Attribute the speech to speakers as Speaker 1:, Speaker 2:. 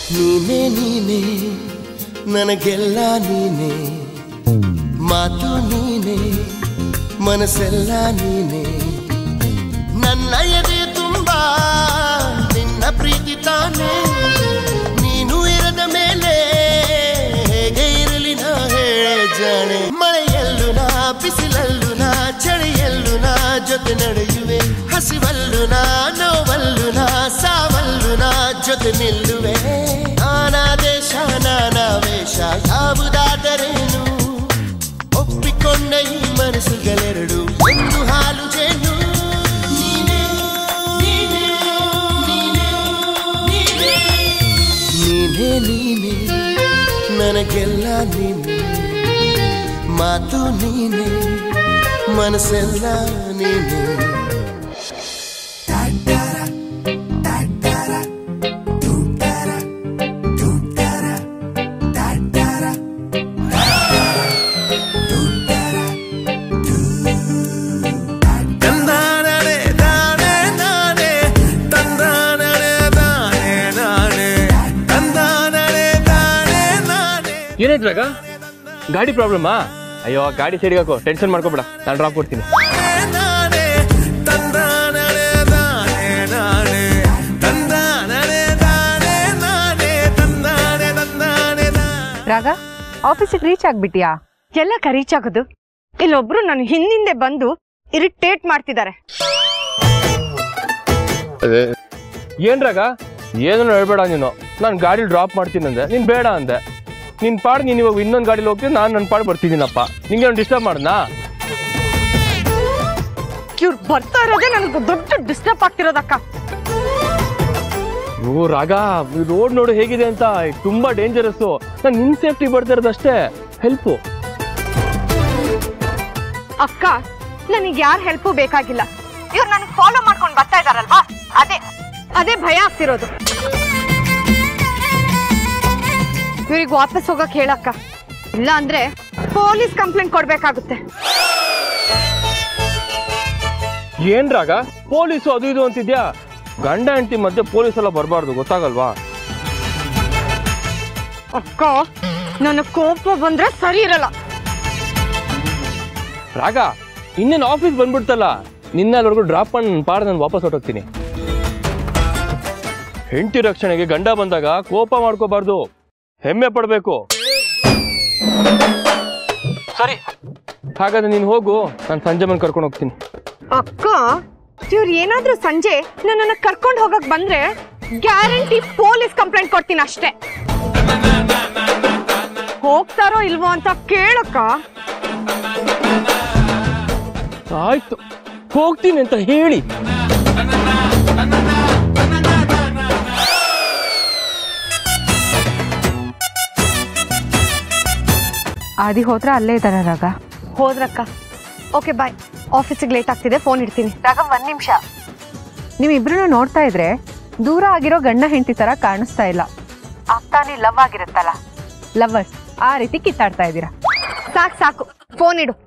Speaker 1: ನೀನೇ ನೀನೇ ನನಗೆಲ್ಲ ನೀನೇ ಮಾತು ನೀನೇ ಮನಸ್ಸೆಲ್ಲ ನೀನೇ ನನ್ನ ಎದೆ ತುಂಬ ನಿನ್ನ ಪ್ರೀತಿ ತಾನೇ ನೀನು ಇರದ ಮೇಲೆ ಹೇಗೆ ಇರಲಿ ನಾ ಹೇಳೆ ಜಾಣೆ ಮಳೆಯಲ್ಲೂ ನಾ ಬಿಸಿಲಲ್ಲೂ ನಾ ಚಳಿಯಲ್ಲೂ ನಾ ಜೊತೆ ನಡೆಯುವೆ ಹಸಿವಲ್ಲೂ ನಾ ನೋವಲ್ಲೂ ನಾ ಸಾವಲ್ಲೂ ನಾ ಜೊತೆ ನಿಲ್ಲುವೆ ನಾನಾ ದೇಶ ನಾನಾ ವೇಷ ಯಾವುದಾದರೇನು ಒಪ್ಪಿಕೊಂಡ ಈ ಮನಸ್ಸುಗಳೆರಡು ಒಂದು ಹಾಲು ಜೇನು ನೀನೇ, ನೀನೇ, ನೀನೇ, ನೀನೇ. ನೀನೇ ನೀನೇ ನನಗೆಲ್ಲ ನೀನೇ ಮಾತು ನೀನೇ ಮನಸ್ಸೆಲ್ಲ ನೀನೇ ತಂದಾನನೆ ದಾನೆ ನಾನೆ ತಂದಾನನೆ ದಾನೆ ನಾನೆ ತಂದಾನನೆ ದಾನೆ ನಾನೆ
Speaker 2: ಏನಾಯ್ತು ರಾಗ ಗಾಡಿ ಪ್ರಾಬ್ಲಮಾ ಅಯ್ಯೋ ಗಾಡಿ ಸೈಡ್ಗೆ ಹಾಕು ಟೆನ್ಷನ್ ಮಾಡ್ಕೋಬೇಡ ನಾನು ಡ್ರಾಪ್ ಕೊಡ್ತೀನಿ
Speaker 1: ನಾನೆ ತಂದಾನನೆ ದಾನೆ ನಾನೆ ತಂದಾನನೆ ದಾನೆ ನಾನೆ ತಂದಾನೆ ತಂದಾನೆ ನಾನೆ
Speaker 3: ರಾಗ ಆಫೀಸಿಗೆ ರೀಚ್ ಆಗ್ಬಿಟ್ಟಿಯಾ
Speaker 4: ಎಲ್ಲ ರೀಚ್ ಆಗೋದು ಇಲ್ಲೊಬ್ರು ನನ್ನ ಹಿಂದಿಂದೆ ಬಂದು ಇರಿಟೇಟ್ ಮಾಡ್ತಿದ್ದಾರೆ
Speaker 2: ಏನ್ ರಾಗ ಏನೂ ಹೇಳ್ಬೇಡ ನೀನು ನಾನು ಗಾಡಿ ಡ್ರಾಪ್ ಮಾಡ್ತೀನಿ ಅಂದೆ ನೀನು ಬೇಡ ಅಂದೆ ನಿನ್ ಪಾಡ್ ನೀನು ಇವಾಗ ಇನ್ನೊಂದು ಗಾಡಿಲಿ ಹೋಗ್ತೀನಿ ನಾನು ನನ್ನ ಪಾಡ್ ಬರ್ತಿದ್ದೀನಪ್ಪ ನಿಂಗೆ ಡಿಸ್ಟರ್ಬ್ ಮಾಡ್ದಾ
Speaker 4: ಇವ್ರು ಬರ್ತಾ ಇರೋದೇ ನನಗೆ ದೊಡ್ಡ ಡಿಸ್ಟರ್ಬ್ ಆಗ್ತಿರೋದಕ್ಕ
Speaker 2: ಓ ರಾಗ ರೋಡ್ ನೋಡು ಹೇಗಿದೆ ಅಂತ ತುಂಬಾ ಡೇಂಜರಸ್ಸು ನಾನು ನಿನ್ ಸೇಫ್ಟಿ ಬರ್ತಾ ಇರೋದಷ್ಟೇ ಹೆಲ್ಪು
Speaker 4: ಅಕ್ಕ ನನಗೆ ಯಾರ ಹೆಲ್ಪು ಬೇಕಾಗಿಲ್ಲ ಇವ್ರು ನನಗೆ ಫಾಲೋ ಮಾಡ್ಕೊಂಡು ಬರ್ತಾ ಇದಾರಲ್ವಾ ಅದೇ ಅದೇ ಭಯ ಆಗ್ತಿರೋದು ಇವ್ರಿಗೆ ವಾಪಸ್ ಹೋಗಕ್ ಹೇಳಕ್ಕ ಇಲ್ಲ ಅಂದ್ರೆ ಪೊಲೀಸ್ ಕಂಪ್ಲೇಂಟ್ ಕೊಡ್ಬೇಕಾಗುತ್ತೆ
Speaker 2: ಏನ್ ರಾಗ ಪೊಲೀಸು ಅದು ಇದು ಅಂತಿದ್ಯಾ ಗಂಡ ಹೆಂಡತಿ ಮಧ್ಯೆ ಪೊಲೀಸ್ ಎಲ್ಲ ಬರಬಾರ್ದು ಗೊತ್ತಾಗಲ್ವಾ
Speaker 4: ಅಕ್ಕ ನನ್ನ ಕೋಪ ಬಂದ್ರೆ ಸರಿ ಇರಲ್ಲ
Speaker 2: ರಾಗ ಇನ್ನೇನು ಆಫೀಸ್ ಬಂದ್ಬಿಡ್ತಲ್ಲ ನಿನ್ನ ಅಲ್ಲಿವರೆಗೂ ಡ್ರಾಪ್ ಮಾಡಿ ನನ್ನ ಪಾಡ್ ನಾನು ವಾಪಸ್ ಹೊರಟೋಗ್ತೀನಿ ಹೆಂಡತಿ ರಕ್ಷಣೆಗೆ ಗಂಡ ಬಂದಾಗ ಕೋಪ ಮಾಡ್ಕೋಬಾರ್ದು ಹೆಮ್ಮೆ ಪಡಬೇಕು ಸರಿ ಹಾಗಾದ್ರೆ ನೀನು ಹೋಗು ನಾನು ಸಂಜೆ ಬಂದು ಕರ್ಕೊಂಡು ಹೋಗ್ತೀನಿ
Speaker 4: ಅಕ್ಕ ಇವ್ರು ಏನಾದ್ರೂ ಸಂಜೆ ನನ್ನನ್ನ ಕರ್ಕೊಂಡು ಹೋಗಕ್ ಬಂದ್ರೆ ಗ್ಯಾರಂಟಿ ಪೊಲೀಸ್ ಕಂಪ್ಲೇಂಟ್ ಕೊಡ್ತೀನಿ ಅಷ್ಟೇ ಹೋಗ್ತಾರೋ ಇಲ್ವೋ ಅಂತ ಕೇಳಕ್ಕ
Speaker 2: ಆಯ್ತು ಹೋಗ್ತೀನಿ ಅಂತ ಹೇಳಿ
Speaker 3: ಆದಿ ಹೋದ್ರ ಅಲ್ಲೇ ಇದಾರ ರಾಗ
Speaker 4: ಹೋದ್ರಕ್ಕ ಓಕೆ ಬಾಯ್ ಆಫೀಸಿಗೆ ಲೇಟ್ ಆಗ್ತಿದೆ ಫೋನ್ ಇಡ್ತೀನಿ
Speaker 3: ರಾಗ ಒಂದ್ ನಿಮಿಷ ನೀವಿಬ್ರು ನೋಡ್ತಾ ಇದ್ರೆ ದೂರ ಆಗಿರೋ ಗಂಡ ಹೆಂಡತಿ ತರ ಕಾಣಿಸ್ತಾ ಇಲ್ಲ ಆಗ್ತಾನೆ ಲವ್ ಆಗಿರುತ್ತಲ್ಲ ಲವರ್ಸ್ ಆ ರೀತಿ ಕಿತ್ತಾಡ್ತಾ ಇದ್ದೀರಾ
Speaker 4: ಸಾಕು ಸಾಕು ಫೋನ್ ಇಡು